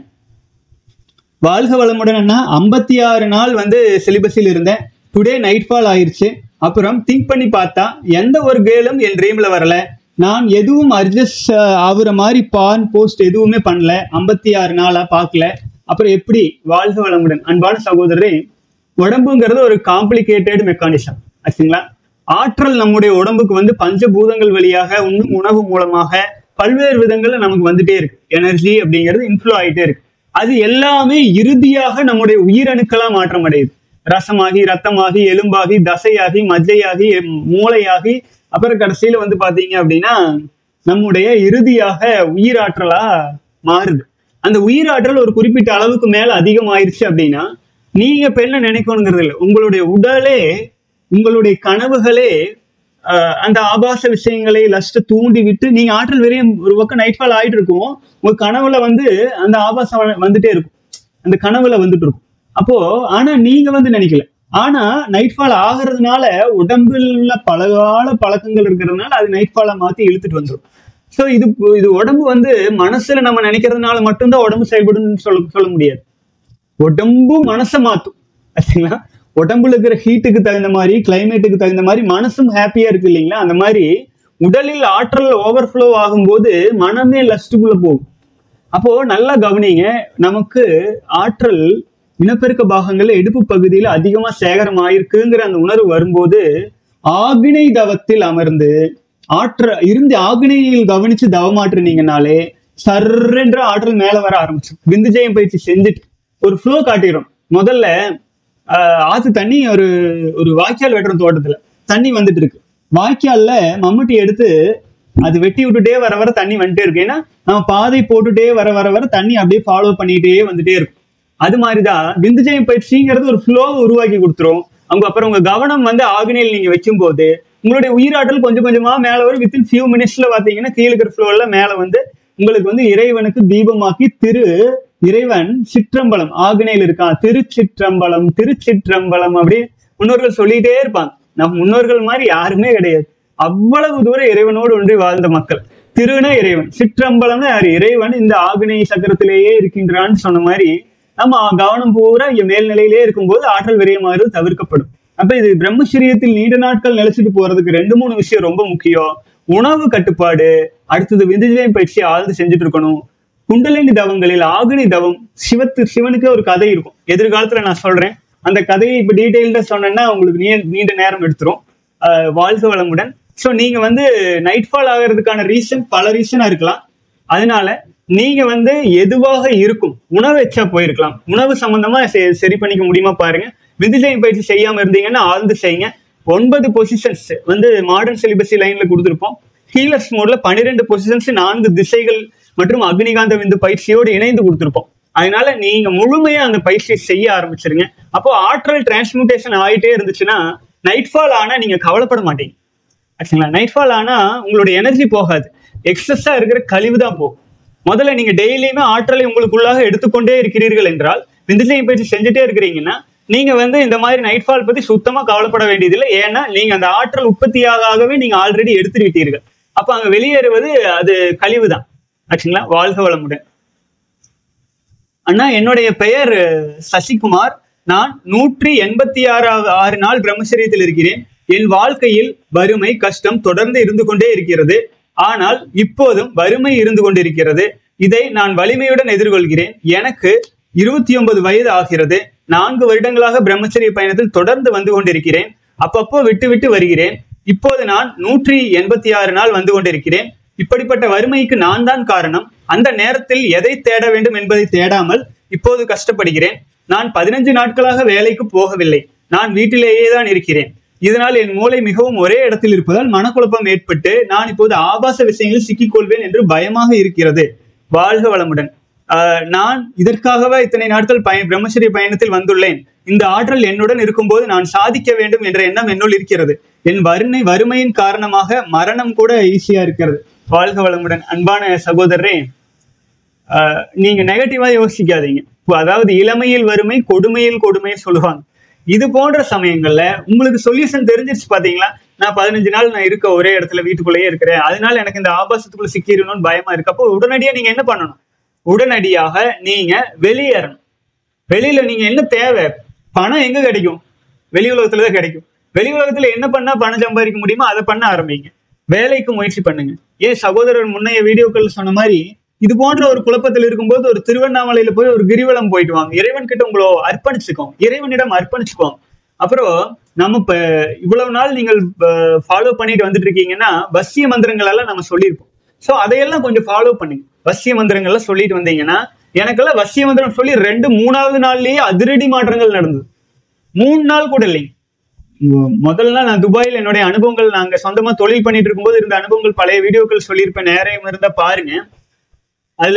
வாழ்க வளமுடன்னா ஐம்பத்தி ஆறு நாள் வந்து சிலிபஸில் இருந்தேன் டுடே நைட் ஃபால் ஆயிருச்சு அப்புறம் திங்க் பண்ணி பார்த்தா எந்த ஒரு கேலும் என் ட்ரீம்ல வரல நான் எதுவும் அட்ஜஸ்ட் ஆகுற மாதிரி பான் போஸ்ட் எதுவுமே பண்ணல ஐம்பத்தி ஆறு நாளா பார்க்கல அப்புறம் எப்படி வாழ்க வளமுடன் அன்பான சகோதரரே உடம்புங்கிறது ஒரு காம்ப்ளிகேட்டட் மெக்கானிசம் ஆச்சுங்களா ஆற்றல் நம்முடைய உடம்புக்கு வந்து பஞ்சபூதங்கள் வழியாக இன்னும் உணவு மூலமாக பல்வேறு விதங்கள்ல நமக்கு வந்துட்டே இருக்கு எனர்ஜி அப்படிங்கிறது இன்ஃப்ளோ ஆயிட்டே இருக்கு அது எல்லாமே இறுதியாக நம்முடைய உயிரணுக்களா மாற்றம் அடையுது ரசமாகி ரத்தமாகி எலும்பாகி தசையாகி மஜ்ஜையாகி எம், மூளையாகி அப்புறம் கடைசியில வந்து பாத்தீங்க அப்படின்னா நம்முடைய இறுதியாக உயிராற்றலா மாறுது அந்த உயிராற்றல் ஒரு குறிப்பிட்ட அளவுக்கு மேல அதிகமாயிருச்சு அப்படின்னா நீங்க இப்ப என்ன நினைக்கணுங்கிறது இல்லை உங்களுடைய உடலே உங்களுடைய கனவுகளே ஆஹ், அந்த ஆபாச விஷயங்களை லஸ்ட் தூண்டி விட்டு நீங்க ஆற்றல் விரையும் ஒரு பக்கம் நைட் ஃபால் ஆயிட்டு இருக்கும் உங்க கனவுல வந்து அந்த ஆபாசம் வ- வந்துட்டே இருக்கும் அந்த கனவுல வந்துட்டு இருக்கும் அப்போ ஆனா நீங்க வந்து நினைக்கல ஆனா நைட் ஃபால் ஆகுறதுனால உடம்புல பலகால பழக்கங்கள் இருக்கிறதுனால அது நைட் ஃபாலை மாத்தி இழுத்துட்டு வந்துடும் ஸோ இது இது உடம்பு வந்து மனசுல நம்ம நினைக்கிறதுனால மட்டும்தான் உடம்பு செயல்படுன்னு சொல்ல சொல்ல முடியாது உடம்பு மனசை மாத்தும் ஆச்சுங்களா உடம்புல இருக்கிற ஹீட்டுக்கு தகுந்த மாதிரி கிளைமேட்டுக்கு தகுந்த மாதிரி மனசும் ஹாப்பியா இருக்கு இல்லைங்களா அந்த மாதிரி உடலில் ஆற்றல் ஓவர்ஃப்ளோ ஆகும்போது மனமே லஸ்ட்டுக்குள்ள போகும் அப்போ நல்லா கவனிங்க நமக்கு ஆற்றல் இனப்பெருக்க பாகங்கள்ல இடுப்பு பகுதியில அதிகமா சேகரம் ஆயிருக்குங்கிற அந்த உணர்வு வரும்போது ஆகினை தவத்தில் அமர்ந்து ஆற்ற இருந்து ஆகினையில் கவனிச்சு தவமாற்றுனீங்கனாலே சர்ரென்ற ஆற்றல் மேல வர ஆரம்பிச்சு விந்துஜயம் பயிற்சி செஞ்சுட்டு ஒரு ஃப்ளோ காட்டிடும் முதல்ல ஆஹ், ஆத்து தண்ணி ஒரு ஒரு வாய்க்கால் வெட்டுற தோட்டத்துல தண்ணி வந்துட்டு இருக்கு வாய்க்கால்ல மம்முட்டி எடுத்து அது வெட்டி விட்டுட்டே வர வர தண்ணி வந்துட்டே இருக்கு ஏன்னா நம்ம பாதை போட்டுட்டே வர வர வர தண்ணி அப்படியே ஃபாலோ பண்ணிட்டே வந்துட்டே இருக்கும் அது மாதிரிதான் விந்துஜயம் பயிற்சிங்கிறது ஒரு ஃப்ளோவை உருவாக்கி கொடுத்துரும் அவங்க அப்புறம் உங்க கவனம் வந்து ஆக்னியில் நீங்க வைக்கும்போது உங்களுடைய உயிராற்றல் கொஞ்சம் கொஞ்சமா மேல வரும் வித்தின் ஃபியூ மினிட்ஸ்ல பாத்தீங்கன்னா கீழே இருக்கிற ஃப்ளோர்ல மேல வந்து உங்களுக்கு வந்து இறைவனுக்கு தீபமாக்கி திரு இறைவன் சிற்றம்பலம் ஆக்னையில் இருக்கான் திருச்சிற்றம்பலம் திருச்சிற்றம்பலம் அப்படி முன்னோர்கள் சொல்லிட்டே இருப்பாங்க நம்ம முன்னோர்கள் மாதிரி யாருமே கிடையாது அவ்வளவு தூரம் இறைவனோடு ஒன்றி வாழ்ந்த மக்கள் திருனா இறைவன் சிற்றம்பலம்னா யாரு இறைவன் இந்த ஆக்னேய சக்கரத்திலேயே இருக்கின்றான்னு சொன்ன மாதிரி நம்ம கவனம் பூரா இங்க மேல்நிலையிலே இருக்கும்போது ஆற்றல் விரயமாறு தவிர்க்கப்படும் அப்ப இது பிரம்மச்சரியத்தில் நீண்ட நாட்கள் நிலைச்சிட்டு போறதுக்கு ரெண்டு மூணு விஷயம் ரொம்ப முக்கியம் உணவு கட்டுப்பாடு அடுத்தது விந்துஜயம் பயிற்சி ஆழ்ந்து செஞ்சுட்டு இருக்கணும் குண்டலினி தவங்களில் ஆகுனி தவம் சிவத்து சிவனுக்கு ஒரு கதை இருக்கும் எதிர்காலத்துல நான் சொல்றேன் அந்த கதையை இப்ப டீட்டெயில்டா சொன்னேன்னா உங்களுக்கு நீ- நீண்ட நேரம் எடுத்துரும் ஆஹ் வாழ்க வளமுடன் ஸோ நீங்க வந்து நைட் ஃபால் ஆகிறதுக்கான ரீசன் பல ரீசனா இருக்கலாம் அதனால நீங்க வந்து எதுவாக இருக்கும் உணவு எச்சா போயிருக்கலாம் உணவு சம்பந்தமா செ- சரி பண்ணிக்க முடியுமா பாருங்க விந்துஜயம் பயிற்சி செய்யாம இருந்தீங்கன்னா ஆழ்ந்து செய்யுங்க ஒன்பது பொசிஷன்ஸ் வந்து மாடர்ன் சிலிபஸி லைன்ல கொடுத்துருப்போம் ஹீலர்ஸ் மோட்ல பன்னிரெண்டு பொசிஷன்ஸ் நான்கு திசைகள் மற்றும் அக்னிகாந்த விந்து பயிற்சியோடு இணைந்து கொடுத்துருப்போம் அதனால நீங்க முழுமையா அந்த பயிற்சியை செய்ய ஆரம்பிச்சிருங்க அப்போ ஆற்றல் டிரான்ஸ்மியூட்டேஷன் ஆயிட்டே இருந்துச்சுன்னா நைட் ஃபால் ஆனா நீங்க கவலைப்பட மாட்டீங்க ஆச்சுங்களா நைட் ஃபால் ஆனா உங்களுடைய எனர்ஜி போகாது எக்ஸஸா இருக்கிற கழிவு தான் போகும் முதல்ல நீங்க டெய்லியுமே ஆற்றலை உங்களுக்குள்ளாக எடுத்துக்கொண்டே இருக்கிறீர்கள் என்றால் விந்துஜயம் பயிற்சி செஞ்சுட்டே இருக்கிறீங்கன்னா நீங்க வந்து இந்த மாதிரி நைட் ஃபால் பத்தி சுத்தமா கவலைப்பட வேண்டியதில்லை ஏன்னா நீங்க அந்த ஆற்றல் உற்பத்தியாகவே நீங்க ஆல்ரெடி எடுத்து விட்டீர்கள் அப்ப அங்க வெளியேறுவது அது கழிவு தான் ஆச்சுங்களா வாழ்க வளமுடன் அண்ணா என்னுடைய பெயர் அஹ், சசிகுமார் நான் நூற்றி எண்பத்தி ஆறாவது ஆறு நாள் பிரம்மச்சரியத்தில் இருக்கிறேன் என் வாழ்க்கையில் வறுமை கஷ்டம் தொடர்ந்து இருந்து கொண்டே இருக்கிறது ஆனால் இப்போதும் வறுமை இருந்து கொண்டிருக்கிறது இதை நான் வலிமையுடன் எதிர்கொள்கிறேன் எனக்கு இருபத்தி ஒன்பது வயது ஆகிறது நான்கு வருடங்களாக பிரம்மச்சரிய பயணத்தில் தொடர்ந்து வந்து கொண்டிருக்கிறேன் அப்பப்போ விட்டு விட்டு வருகிறேன் இப்போது நான் நூற்றி எண்பத்தி ஆறு நாள் வந்து கொண்டிருக்கிறேன் இப்படிப்பட்ட வறுமைக்கு நான் தான் காரணம் அந்த நேரத்தில் எதை தேட வேண்டும் என்பதை தேடாமல் இப்போது கஷ்டப்படுகிறேன் நான் பதினஞ்சு நாட்களாக வேலைக்கு போகவில்லை நான் வீட்டிலேயே தான் இருக்கிறேன் இதனால் என் மூளை மிகவும் ஒரே இடத்தில் இருப்பதால் மனக்குழப்பம் ஏற்பட்டு நான் இப்போது ஆபாச விஷயங்களில் சிக்கிக்கொள்வேன் என்று பயமாக இருக்கிறது வாழ்க வளமுடன் ஆஹ் நான் இதற்காகவே இத்தனை நாட்கள் பய பிரம்மச்சரிய பயணத்தில் வந்துள்ளேன் இந்த ஆற்றல் என்னுடன் இருக்கும்போது நான் சாதிக்க வேண்டும் என்ற எண்ணம் என்னுள் இருக்கிறது என் வறுமை வறுமையின் காரணமாக மரணம் கூட ஈஸியா இருக்கிறது வாழ்க வளமுடன் அன்பான சகோதரரே ஆஹ் நீங்க நெகட்டிவா யோசிக்காதீங்க இப்போ அதாவது இளமையில் வறுமை கொடுமையில் கொடுமை சொல்லுவாங்க இது போன்ற சமயங்கள்ல உங்களுக்கு சொல்யூஷன் தெரிஞ்சிருச்சு பாத்தீங்களா நான் பதினஞ்சு நாள் நான் இருக்க ஒரே இடத்துல வீட்டுக்குள்ளேயே இருக்கிறேன் அதனால எனக்கு இந்த ஆபாசத்துக்குள்ள சிக்கிடணும்னு பயமா இருக்கு அப்போ உடனடியா நீங்க என்ன பண்ணணும் உடனடியாக நீங்க வெளியேறணும் வெளியில நீங்க என்ன தேவை பணம் எங்க கிடைக்கும் வெளி உலகத்துல தான் கிடைக்கும் வெளி உலகத்துல என்ன பண்ணா பணம் சம்பாதிக்க முடியுமோ அதை பண்ண ஆரம்பிங்க வேலைக்கு முயற்சி பண்ணுங்க ஏன் சகோதரர் முன்னைய வீடியோக்கள் சொன்ன மாதிரி இது போன்ற ஒரு குழப்பத்தில் இருக்கும்போது ஒரு திருவண்ணாமலையில போய் ஒரு கிரிவலம் போயிட்டு வாங்க இறைவன் கிட்ட உங்களை அர்ப்பணிச்சுக்கோங்க இறைவனிடம் அர்ப்பணிச்சுக்கோங்க அப்புறம் நம்ம இப்ப இவ்வளவு நாள் நீங்கள் ஃபாலோ பண்ணிட்டு வந்துட்டு இருக்கீங்கன்னா வசிய மந்திரங்கள் எல்லாம் நம்ம சொல்லியிருப்போம் சோ அதையெல்லாம் கொஞ்சம் ஃபாலோ பண்ணுங்க வசிய மந்திரங்கள்லாம் சொல்லிட்டு வந்தீங்கன்னா எனக்கெல்லாம் வசிய மந்திரம் சொல்லி ரெண்டு மூணாவது நாள்லயே அதிரடி மாற்றங்கள் நடந்தது மூணு நாள் கூட இல்லைங்க மு- முதல்ல நான் துபாயில் என்னுடைய அனுபவங்கள் நாங்க சொந்தமா தொழில் பண்ணிட்டு இருக்கும்போது இருந்த அனுபவங்கள் பழைய வீடியோக்கள் சொல்லியிருப்பேன் நேரம் இருந்தா பாருங்க அதுல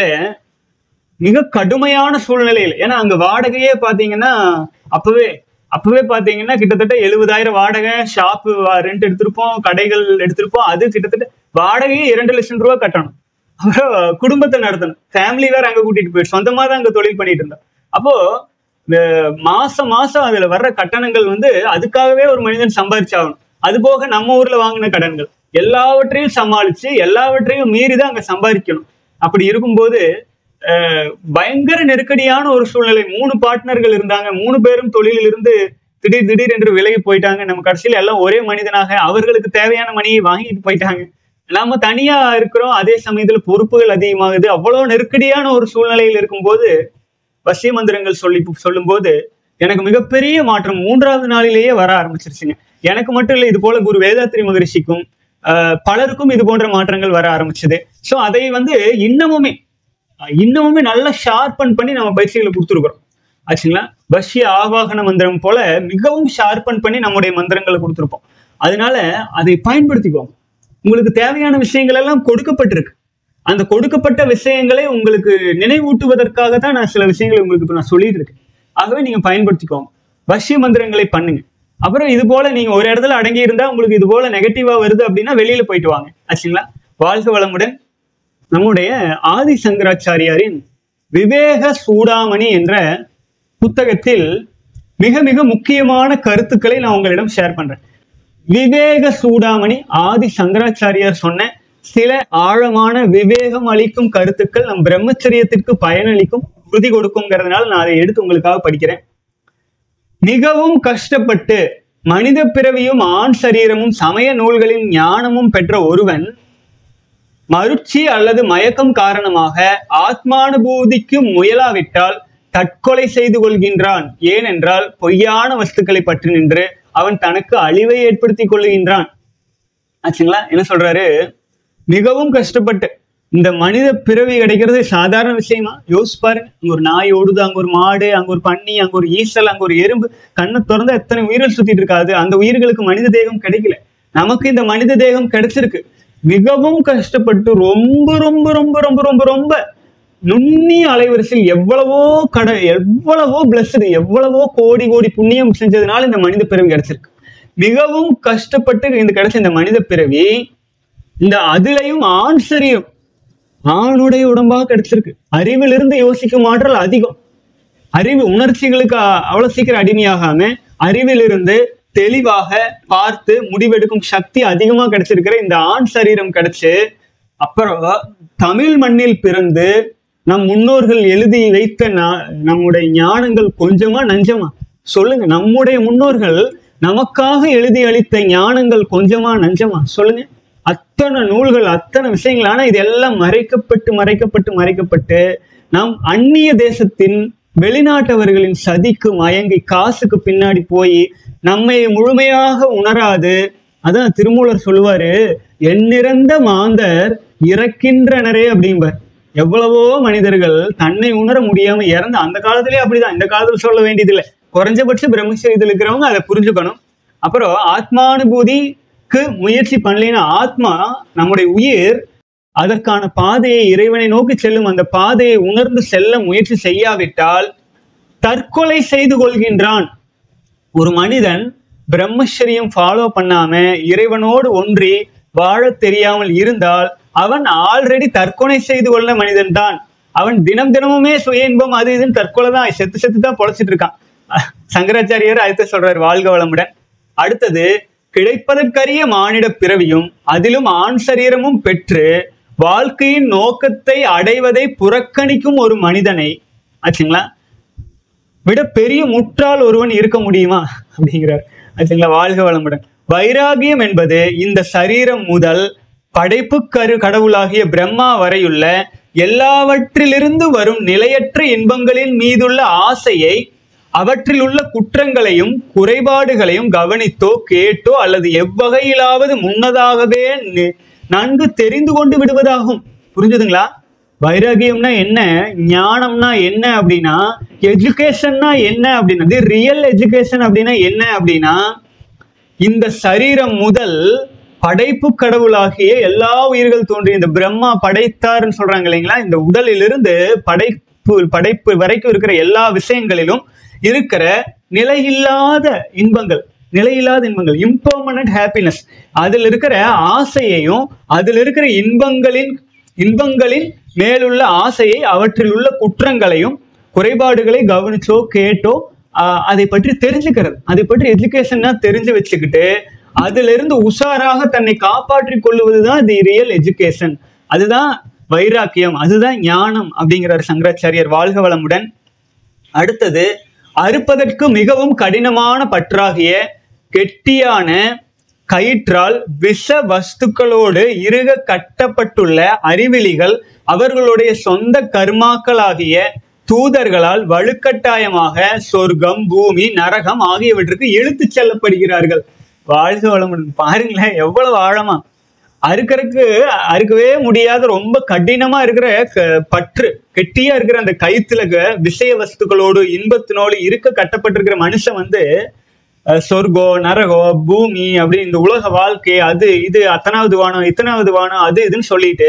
மிக கடுமையான சூழ்நிலையில் ஏன்னா அங்க வாடகையே பாத்தீங்கன்னா அப்பவே அப்பவே பாத்தீங்கன்னா கிட்டத்தட்ட எழுபதாயிரம் வாடகை ஷாப்பு ரெண்ட் எடுத்திருப்போம் கடைகள் எடுத்திருப்போம் அது கிட்டத்தட்ட வாடகையே இரண்டு லட்சம் ரூபாய் கட்டணும் அப்புறம் குடும்பத்தை நடத்தணும் ஃபேமிலி வேற அங்க கூட்டிட்டு போயிட்டு சொந்தமா தான் அங்க தொழில் பண்ணிட்டு இருந்தோம் அப்போ இந்த மாசம் மாசம் அதுல வர்ற கட்டணங்கள் வந்து அதுக்காகவே ஒரு மனிதன் சம்பாதிச்சாகணும் அது போக நம்ம ஊர்ல வாங்கின கடன்கள் எல்லாவற்றையும் சமாளிச்சு எல்லாவற்றையும் மீறி தான் அங்க சம்பாதிக்கணும் அப்படி இருக்கும்போது அஹ், பயங்கர நெருக்கடியான ஒரு சூழ்நிலை மூணு பார்ட்னர்கள் இருந்தாங்க மூணு பேரும் தொழிலில் இருந்து திடீர் திடீர் என்று விலகி போயிட்டாங்க நம்ம கடைசியில எல்லாம் ஒரே மனிதனாக அவர்களுக்கு தேவையான மணியை வாங்கிட்டு போயிட்டாங்க நாம தனியா இருக்கிறோம் அதே சமயத்துல பொறுப்புகள் அதிகமாகுது அவ்வளவு நெருக்கடியான ஒரு சூழ்நிலையில் இருக்கும்போது வசிய மந்திரங்கள் சொல்லி சொல்லும்போது எனக்கு மிகப்பெரிய மாற்றம் மூன்றாவது நாளிலேயே வர ஆரம்பிச்சிருச்சுங்க எனக்கு மட்டும் இல்லை இது போல குரு வேதாத்திரி மகரிஷிக்கும் ஆஹ், பலருக்கும் இது போன்ற மாற்றங்கள் வர ஆரம்பிச்சது ஸோ அதை வந்து இன்னமுமே அஹ், இன்னமுமே நல்லா ஷார்பன் பண்ணி நம்ம பயிற்சிகளை கொடுத்துருக்குறோம் ஆச்சுங்களா பஷ்ய ஆவாகன மந்திரம் போல மிகவும் ஷார்பன் பண்ணி நம்முடைய மந்திரங்களை கொடுத்துருப்போம் அதனால அதை பயன்படுத்திக்கோங்க உங்களுக்கு தேவையான விஷயங்கள் எல்லாம் கொடுக்கப்பட்டிருக்கு அந்த கொடுக்கப்பட்ட விஷயங்களை உங்களுக்கு நினைவூட்டுவதற்காக தான் நான் சில விஷயங்களை உங்களுக்கு இப்போ நான் சொல்லிட்டு இருக்கேன் ஆகவே நீங்க பயன்படுத்திக்கோங்க பஷ்ய மந்திரங்களை பண்ணுங்க அப்புறம் இது போல நீங்க ஒரு இடத்துல அடங்கி இருந்தா உங்களுக்கு இது போல நெகட்டிவா வருது அப்படின்னா வெளியில போயிட்டு வாங்க ஆச்சுங்களா வாழ்க வளமுடன் நம்முடைய ஆதி சங்கராச்சாரியாரின் விவேக சூடாமணி என்ற புத்தகத்தில் மிக மிக முக்கியமான கருத்துக்களை நான் உங்களிடம் ஷேர் பண்றேன் விவேக சூடாமணி ஆதி சங்கராச்சாரியார் சொன்ன சில ஆழமான விவேகம் அளிக்கும் கருத்துக்கள் நம் பிரம்மச்சரியத்திற்கு பயனளிக்கும் உறுதி கொடுக்குங்கிறதுனால நான் அதை எடுத்து உங்களுக்காக படிக்கிறேன் மிகவும் கஷ்டப்பட்டு மனித பிறவியும் ஆண் சரீரமும் சமய நூல்களின் ஞானமும் பெற்ற ஒருவன் மருட்சி அல்லது மயக்கம் காரணமாக ஆத்மானுபூதிக்கு முயலாவிட்டால் தற்கொலை செய்து கொள்கின்றான் ஏனென்றால் பொய்யான வஸ்துக்களை பற்றி நின்று அவன் தனக்கு அழிவை ஏற்படுத்திக் கொள்ளுகின்றான் ஆச்சுங்களா என்ன சொல்றாரு மிகவும் கஷ்டப்பட்டு இந்த மனித பிறவி கிடைக்கிறது சாதாரண விஷயமா யோசிச்சு பாருங்க அங்க ஒரு நாய் ஓடுது அங்க ஒரு மாடு அங்க ஒரு பன்னி அங்க ஒரு ஈசல் அங்க ஒரு எறும்பு கண்ணை திறந்தா எத்தனை உயிர்கள் சுத்திட்டு இருக்காது அந்த உயிர்களுக்கு மனித தேகம் கிடைக்கல நமக்கு இந்த மனித தேகம் கிடைச்சிருக்கு மிகவும் கஷ்டப்பட்டு ரொம்ப ரொம்ப ரொம்ப ரொம்ப ரொம்ப ரொம்ப நுண்ணிய அலைவரிசையில் எவ்வளவோ கட எவ்வளவோ பிளஸ்டு எவ்வளவோ கோடி கோடி புண்ணியம் செஞ்சதுனால இந்த மனித பிறவி கிடைச்சிருக்கு மிகவும் கஷ்டப்பட்டு இந்த கிடைச்ச இந்த மனித பிறவி இந்த அதுலயும் ஆண் சரீரம் ஆணுடைய உடம்பாக கிடைச்சிருக்கு அறிவிலிருந்து யோசிக்கும் ஆற்றல் அதிகம் அறிவு உணர்ச்சிகளுக்கு அ- அவ்வளவு சீக்கிரம் அடிமையாகாம அறிவிலிருந்து தெளிவாக பார்த்து முடிவெடுக்கும் சக்தி அதிகமா கிடைச்சிருக்கிற இந்த ஆண் சரீரம் கிடைச்சு அப்புறம் தமிழ் மண்ணில் பிறந்து நம் முன்னோர்கள் எழுதி வைத்த நா- நம்முடைய ஞானங்கள் கொஞ்சமா நஞ்சமா சொல்லுங்க நம்முடைய முன்னோர்கள் நமக்காக எழுதி அளித்த ஞானங்கள் கொஞ்சமா நஞ்சமா சொல்லுங்க அத்தனை நூல்கள் அத்தனை விஷயங்கள் ஆனா இது எல்லாம் மறைக்கப்பட்டு மறைக்கப்பட்டு மறைக்கப்பட்டு நாம் அந்நிய தேசத்தின் வெளிநாட்டவர்களின் சதிக்கு மயங்கி காசுக்கு பின்னாடி போய் நம்மை முழுமையாக உணராது அதான் திருமூலர் சொல்லுவாரு எண்ணிறந்த மாந்தர் இறக்கின்றனரே அப்படிம்பார் எவ்வளவோ மனிதர்கள் தன்னை உணர முடியாம இறந்து அந்த காலத்திலே அப்படிதான் இந்த காலத்துல சொல்ல வேண்டியதில்லை குறைஞ்சபட்ச பிரம்மச்சரியத்தில் இருக்கிறவங்க அதை புரிஞ்சுக்கணும் அப்புறம் ஆத்மானுபூதிக்கு முயற்சி பண்ணலைன்னா ஆத்மா நம்முடைய உயிர் அதற்கான பாதையை இறைவனை நோக்கி செல்லும் அந்த பாதையை உணர்ந்து செல்ல முயற்சி செய்யாவிட்டால் தற்கொலை செய்து கொள்கின்றான் ஒரு மனிதன் பிரம்மச்சரியம் ஃபாலோ பண்ணாம இறைவனோடு ஒன்றி வாழத் தெரியாமல் இருந்தால் அவன் ஆல்ரெடி தற்கொலை செய்து கொள்ள மனிதன் தான் அவன் தினம் தினமுமே சுய இன்பம் அது இதுன்னு தற்கொலை தான் செத்து செத்து தான் பொழைச்சிட்டு இருக்கான் அஹ் சங்கராச்சாரியார் அடுத்து சொல்றாரு வாழ்க வளமுடன் அடுத்தது கிடைப்பதற்கரிய மானிட பிறவியும் அதிலும் ஆண் சரீரமும் பெற்று வாழ்க்கையின் நோக்கத்தை அடைவதை புறக்கணிக்கும் ஒரு மனிதனை ஆச்சுங்களா விட பெரிய முட்டாள் ஒருவன் இருக்க முடியுமா அப்படிங்கிறார் ஆச்சுங்களா வாழ்க வளமுடன் வைராகியம் என்பது இந்த சரீரம் முதல் படைப்பு கரு கடவுளாகிய பிரம்மா வரையுள்ள எல்லாவற்றிலிருந்து வரும் நிலையற்ற இன்பங்களின் மீதுள்ள ஆசையை அவற்றில் உள்ள குற்றங்களையும் குறைபாடுகளையும் கவனித்தோ கேட்டோ அல்லது எவ்வகையிலாவது முன்னதாகவே நி- நன்கு தெரிந்து கொண்டு விடுவதாகும் புரிஞ்சுதுங்களா வைராகியம்னா என்ன ஞானம்னா என்ன அப்படின்னா எஜுகேஷன்னா என்ன அப்படின்னா ரியல் எஜுகேஷன் அப்படின்னா என்ன அப்படின்னா இந்த சரீரம் முதல் படைப்பு கடவுளாகிய எல்லா உயிர்கள் தோன்றிய இந்த பிரம்மா படைத்தார்னு சொல்றாங்க இல்லைங்களா இந்த உடலிலிருந்து படைப்பு படைப்பு வரைக்கும் இருக்கிற எல்லா விஷயங்களிலும் இருக்கிற நிலையில்லாத இன்பங்கள் நிலையில்லாத இன்பங்கள் இம்பர்மனன்ட் ஹாப்பினஸ் அதில் இருக்கிற ஆசையையும் அதில் இருக்கிற இன்பங்களின் இன்பங்களின் மேலுள்ள ஆசையை அவற்றில் உள்ள குற்றங்களையும் குறைபாடுகளை கவனிச்சோ கேட்டோ ஆஹ், அதை பற்றி தெரிஞ்சுக்கிறது அதை பற்றி எஜுகேஷன்னா தெரிஞ்சு வச்சுக்கிட்டு அதுல இருந்து உஷாராக தன்னை காப்பாற்றிக் கொள்ளுவதுதான் தி ரியல் எஜுகேஷன் அதுதான் வைராக்கியம் அதுதான் ஞானம் அப்படிங்கிறார் சங்கராச்சாரியார் வாழ்க வளமுடன் அடுத்தது அறுப்பதற்கு மிகவும் கடினமான பற்றாகிய கெட்டியான கயிற்றால் விஷ வஸ்துக்களோடு இறுக கட்டப்பட்டுள்ள அறிவிலிகள் அவர்களுடைய சொந்த கர்மாக்களாகிய தூதர்களால் வலுக்கட்டாயமாக சொர்க்கம் பூமி நரகம் ஆகியவற்றுக்கு இழுத்துச் செல்லப்படுகிறார்கள் வாழ்க வளமுடன் பாருங்களேன் எவ்வளவு ஆழமா அறுக்கறதுக்கு அறுக்கவே முடியாத ரொம்ப கடினமா இருக்கிற க- பற்று கெட்டியா இருக்கிற அந்த கயித்துல க- விஷய வஸ்துக்களோடு இன்பத்தினோடு இருக்க கட்டப்பட்டிருக்கிற மனுஷன் வந்து அஹ், சொர்க்கம் நரகம் பூமி அப்படி இந்த உலக வாழ்க்கை அது இது அத்தனாவது வானம் இத்தனாவது வானம் அது இதுன்னு சொல்லிட்டு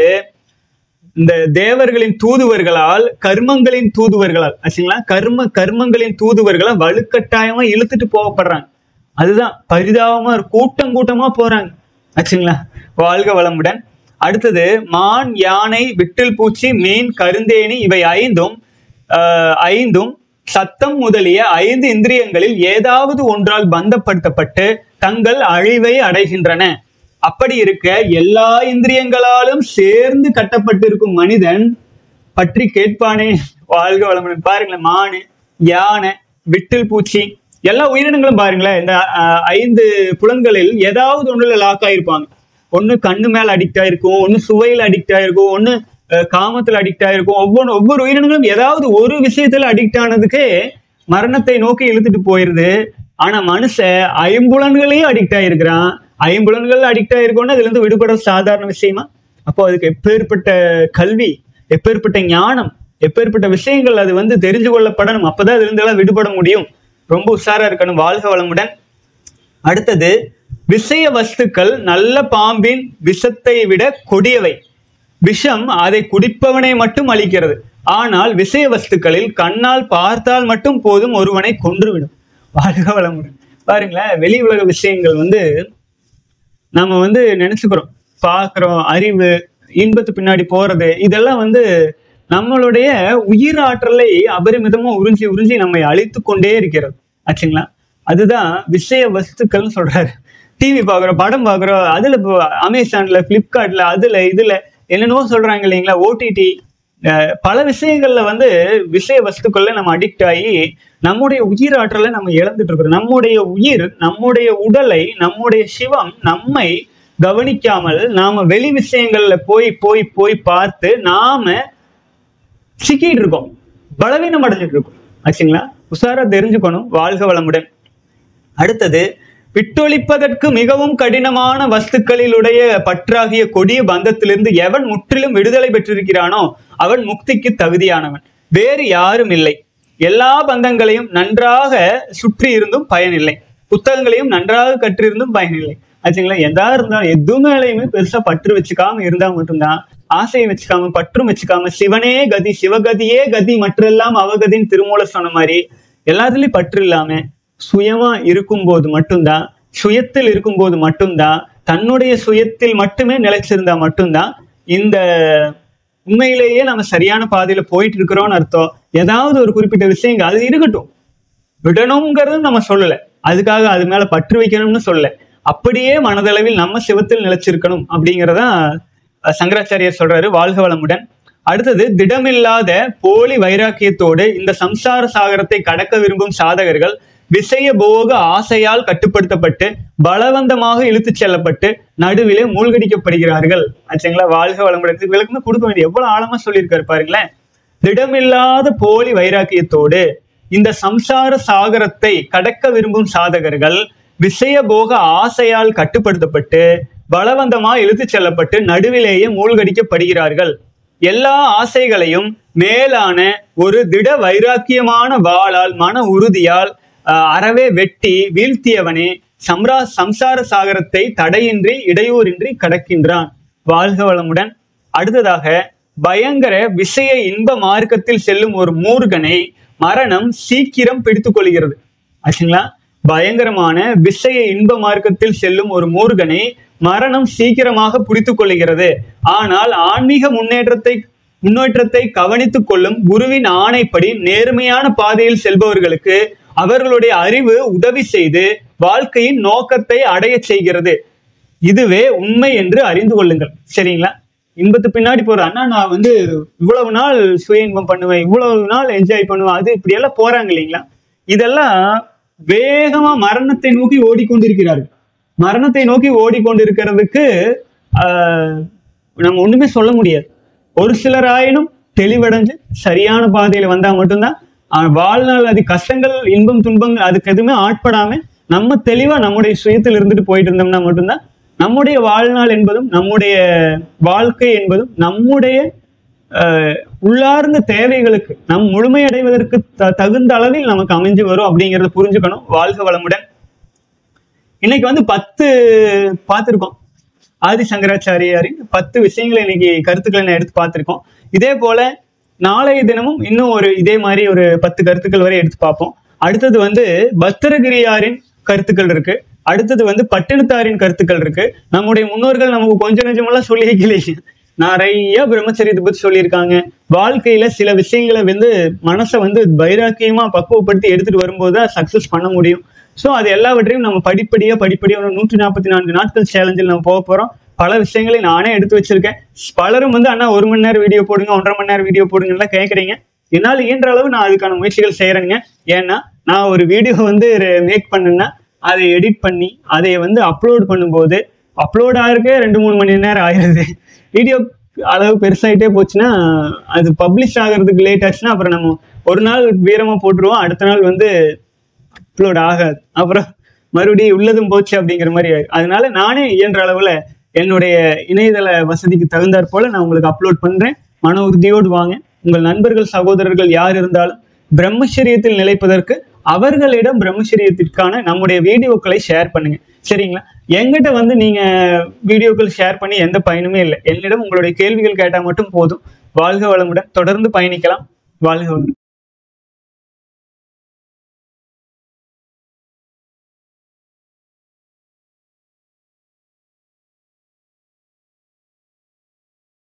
இந்த தேவர்களின் தூதுவர்களால் கர்மங்களின் தூதுவர்களால் ஆச்சுங்களா கர்ம கர்மங்களின் தூதுவர்களால் வலுக்கட்டாயமா இழுத்துட்டு போகப்படுறாங்க அதுதான் பரிதாபமா இருக்கு. கூட்டம் கூட்டமா போறாங்க ஆச்சுங்களா வாழ்க வளமுடன் அடுத்தது மான் யானை விட்டில் பூச்சி மீன் கருந்தேனி இவை ஐந்தும் ஆஹ், ஐந்தும் சத்தம் முதலிய ஐந்து இந்திரியங்களில் ஏதாவது ஒன்றால் பந்தப்படுத்தப்பட்டு தங்கள் அழிவை அடைகின்றன அப்படி இருக்க எல்லா இந்திரியங்களாலும் சேர்ந்து கட்டப்பட்டிருக்கும் மனிதன் பற்றி கேட்பானே வாழ்க வளமுடன் பாருங்களேன் மானு யானை விட்டில் பூச்சி எல்லா உயிரினங்களும் பாருங்களேன் இந்த அஹ், ஐந்து புலன்களில் ஏதாவது ஒண்ணுல லாக் ஆயிருப்பாங்க ஒண்ணு கண்ணு மேல அடிக்ட் ஆயிருக்கும் ஒண்ணு சுவையில அடிக்ட் ஆயிருக்கும் ஒண்ணு அஹ், காமத்துல அடிக்ட் ஆயிருக்கும் ஒவ்வொன்று ஒவ்வொரு உயிரினங்களும் ஏதாவது ஒரு விஷயத்துல அடிக்ட் ஆனதுக்கே மரணத்தை நோக்கி இழுத்துட்டு போயிருது ஆனா மனுஷன் ஐம்புலன்களையும் அடிக்ட் ஆயிருக்கிறான் ஐம்புலன்கள் அடிக்ட் ஆயிருக்கோம்னா அதுல இருந்து விடுபட சாதாரண விஷயமா அப்போ அதுக்கு எப்பேற்பட்ட கல்வி எப்பேற்பட்ட ஞானம் எப்பேற்பட்ட விஷயங்கள் அது வந்து தெரிஞ்சு கொள்ளப்படணும் அப்பதான் அதுல இருந்து எல்லாம் விடுபட முடியும் ரொம்ப உஷாரா இருக்கணும் வாழ்க வளமுடன் அடுத்தது விஷய வஸ்துக்கள் நல்ல பாம்பின் விஷத்தை விட கொடியவை விஷம் அதை குடிப்பவனை மட்டும் அளிக்கிறது ஆனால் விஷய வஸ்துக்களில் கண்ணால் பார்த்தால் மட்டும் போதும் ஒருவனை கொன்றுவிடும் வாழ்க வளமுடன் பாருங்களேன் வெளி உலக விஷயங்கள் வந்து நம்ம வந்து நினைச்சுக்கிறோம் பார்க்குறோம் அறிவு இன்பத்து பின்னாடி போறது இதெல்லாம் வந்து நம்மளுடைய உயிர் ஆற்றலை அபரிமிதமா உறிஞ்சி உறிஞ்சி நம்மை அழித்து கொண்டே இருக்கிறது ஆச்சுங்களா அதுதான் விஷய வஸ்துக்கள்னு சொல்றாரு டிவி பார்க்குறோம் படம் பார்க்குறோம் அதுல இப்போ அமேசான்ல பிளிப்கார்ட்ல அதுல இதுல என்னென்னவோ சொல்றாங்க இல்லைங்களா ஓடிடி பல விஷயங்கள்ல வந்து விஷய வஸ்துக்கள்ல நம்ம அடிக்ட் ஆகி நம்முடைய உயிர் ஆற்றலை நம்ம இழந்துட்டு இருக்கிறோம் நம்முடைய உயிர் நம்முடைய உடலை நம்முடைய சிவம் நம்மை கவனிக்காமல் நாம வெளி விஷயங்கள்ல போய் போய் போய் பார்த்து நாம சிக்கிட்டு இருக்கோம் பலவீனம் அடைஞ்சிட்டு இருக்கோம் ஆச்சுங்களா உஷாரா தெரிஞ்சுக்கணும் வாழ்க வளமுடன் அடுத்தது விட்டொழிப்பதற்கு மிகவும் கடினமான வஸ்துக்களிலுடைய பற்றாகிய கொடிய பந்தத்திலிருந்து எவன் முற்றிலும் விடுதலை பெற்றிருக்கிறானோ அவன் முக்திக்கு தகுதியானவன் வேறு யாரும் இல்லை எல்லா பந்தங்களையும் நன்றாக சுற்றி இருந்தும் பயனில்லை புத்தகங்களையும் நன்றாக கற்றிருந்தும் பயனில்லை ஆச்சுங்களா எதா இருந்தாலும் எது மேலையுமே பெருசா பற்று வச்சுக்காம இருந்தா மட்டும்தான் ஆசையை வச்சுக்காம பற்றும் வச்சுக்காம சிவனே கதி சிவகதியே கதி மற்றெல்லாம் அவகதின்னு திருமூல சொன்ன மாதிரி எல்லாத்துலயும் பற்று இல்லாம சுயமா இருக்கும்போது மட்டும்தான் சுயத்தில் இருக்கும்போது மட்டும்தான் தன்னுடைய சுயத்தில் மட்டுமே நிலைச்சிருந்தா மட்டும்தான் இந்த உண்மையிலேயே நம்ம சரியான பாதையில போயிட்டு இருக்கிறோம்னு அர்த்தம் ஏதாவது ஒரு குறிப்பிட்ட விஷயங்கள் அது இருக்கட்டும் விடணுங்கிறது நம்ம சொல்லல அதுக்காக அது மேல பற்று வைக்கணும்னு சொல்லல அப்படியே மனதளவில் நம்ம சிவத்தில் நிலைச்சிருக்கணும் அப்படிங்கிறதான் அஹ், சங்கராச்சாரியார் சொல்றாரு வாழ்க வளமுடன் அடுத்தது திடமில்லாத போலி வைராக்கியத்தோடு இந்த சம்சார சாகரத்தை கடக்க விரும்பும் சாதகர்கள் விஷய போக ஆசையால் கட்டுப்படுத்தப்பட்டு பலவந்தமாக இழுத்துச் செல்லப்பட்டு நடுவிலே மூழ்கடிக்கப்படுகிறார்கள் ஆச்சுங்களா வாழ்க வளமுடன் இதுக்கு விளக்கமே கொடுக்க வேண்டிய எவ்வளவு ஆழமா சொல்லியிருக்காரு பாருங்களேன் திடமில்லாத போலி வைராக்கியத்தோடு இந்த சம்சார சாகரத்தை கடக்க விரும்பும் சாதகர்கள் விஷய போக ஆசையால் கட்டுப்படுத்தப்பட்டு பலவந்தமா இழுத்துச் செல்லப்பட்டு நடுவிலேயே மூழ்கடிக்கப்படுகிறார்கள் எல்லா ஆசைகளையும் மேலான ஒரு திட வைராக்கியமான வாளால் மன உறுதியால் ஆஹ், அறவே வெட்டி வீழ்த்தியவனே சம்ரா சம்சார சாகரத்தை தடையின்றி இடையூறின்றி கடக்கின்றான் வாழ்க வளமுடன் அடுத்ததாக பயங்கர விஷய இன்ப மார்க்கத்தில் செல்லும் ஒரு மூர்கனை மரணம் சீக்கிரம் பிடித்துக் கொள்கிறது ஆச்சுங்களா பயங்கரமான விஷய இன்ப மார்க்கத்தில் செல்லும் ஒரு மூர்கனை மரணம் சீக்கிரமாக பிடித்துக் கொள்கிறது ஆனால் ஆன்மீக முன்னேற்றத்தை முன்னேற்றத்தை கவனித்துக் கொள்ளும் குருவின் ஆணைப்படி நேர்மையான பாதையில் செல்பவர்களுக்கு அவர்களுடைய அறிவு உதவி செய்து வாழ்க்கையின் நோக்கத்தை அடையச் செய்கிறது இதுவே உண்மை என்று அறிந்து கொள்ளுங்கள் சரிங்களா இன்பத்து பின்னாடி போற அண்ணா நான் வந்து இவ்வளவு நாள் சுய இன்பம் பண்ணுவேன் இவ்வளவு நாள் என்ஜாய் பண்ணுவேன் அது இப்படி எல்லாம் போறாங்க இல்லைங்களா இதெல்லாம் வேகமா மரணத்தை நோக்கி ஓடிக்கொண்டிருக்கிறார்கள் மரணத்தை நோக்கி ஓடிக்கொண்டிருக்கிறதுக்கு ஆஹ், நம்ம ஒண்ணுமே சொல்ல முடியாது ஒரு சிலர் ஆயினும் தெளிவடைஞ்சு சரியான பாதையில வந்தா மட்டும்தான் ஆஹ், வாழ்நாள் அது கஷ்டங்கள் இன்பம் துன்பங்கள் அதுக்கு எதுவுமே ஆட்படாம நம்ம தெளிவா நம்முடைய சுயத்தில் இருந்துட்டு போயிட்டு இருந்தோம்னா மட்டும்தான் நம்முடைய வாழ்நாள் என்பதும் நம்முடைய வாழ்க்கை என்பதும் நம்முடைய ஆஹ், உள்ளார்ந்த தேவைகளுக்கு நம் முழுமையடைவதற்கு த- தகுந்த அளவில் நமக்கு அமைஞ்சு வரும் அப்படிங்கறத புரிஞ்சுக்கணும் வாழ்க வளமுடன் இன்னைக்கு வந்து பத்து பார்த்திருக்கோம் ஆதி சங்கராச்சாரியாரின் பத்து விஷயங்களை இன்னைக்கு கருத்துக்களை நான் எடுத்து பார்த்திருக்கோம் இதே போல நாளைய தினமும் இன்னும் ஒரு இதே மாதிரி ஒரு பத்து கருத்துக்கள் வரை எடுத்து பார்ப்போம் அடுத்தது வந்து பத்திரகிரியாரின் கருத்துக்கள் இருக்கு அடுத்தது வந்து பட்டினத்தாரின் கருத்துக்கள் இருக்கு நம்முடைய முன்னோர்கள் நமக்கு கொஞ்சம் கொஞ்சமெல்லாம் சொல்லி வைக்கலையே நிறைய பிரம்மச்சரியத்தை பத்தி சொல்லியிருக்காங்க வாழ்க்கையில சில விஷயங்களை வந்து மனசை வந்து வைராக்கியமா பக்குவப்படுத்தி எடுத்துட்டு வரும்போது தான் சக்சஸ் பண்ண முடியும் ஸோ அது எல்லாவற்றையும் நம்ம படிப்படியா படிப்படியா ஒரு நூற்றி நாற்பத்தி நான்கு நாட்கள் சேலஞ்சில் நம்ம போக போறோம் பல விஷயங்களை நானே எடுத்து வச்சிருக்கேன் பலரும் வந்து அண்ணா ஒரு மணி நேரம் வீடியோ போடுங்க ஒன்றரை மணி நேரம் வீடியோ போடுங்கலாம் கேட்குறீங்க என்னால் இயன்ற அளவு நான் அதுக்கான முயற்சிகள் செய்யறேங்க ஏன்னா நான் ஒரு வீடியோ வந்து மேக் பண்ணேன்னா அதை எடிட் பண்ணி அதை வந்து அப்லோட் பண்ணும்போது அப்லோட் ஆகிறதுக்கே ரெண்டு மூணு மணி நேரம் ஆயிடுது வீடியோ அளவு பெருசாயிட்டே போச்சுன்னா அது பப்ளிஷ் ஆகிறதுக்கு லேட் ஆச்சுன்னா அப்புறம் நம்ம ஒரு நாள் வீரமா போட்டுருவோம் அடுத்த நாள் வந்து அப்லோட் ஆகாது அப்புறம் மறுபடியும் உள்ளதும் போச்சு அப்படிங்கிற மாதிரி ஆயிடும் அதனால நானே இயன்ற அளவுல என்னுடைய இணையதள வசதிக்கு தகுந்தாற் போல நான் உங்களுக்கு அப்லோட் பண்றேன் மன உறுதியோடு வாங்க உங்கள் நண்பர்கள் சகோதரர்கள் யார் இருந்தாலும் பிரம்மச்சரியத்தில் நிலைப்பதற்கு அவர்களிடம் பிரம்மச்சரியத்திற்கான நம்முடைய வீடியோக்களை ஷேர் பண்ணுங்க சரிங்களா எங்கிட்ட வந்து நீங்க வீடியோக்கள் ஷேர் பண்ணி எந்த பயனுமே இல்லை என்னிடம் உங்களுடைய கேள்விகள் கேட்டால் மட்டும் போதும் வாழ்க வளமுடன் தொடர்ந்து பயணிக்கலாம் வாழ்க வளமுடன்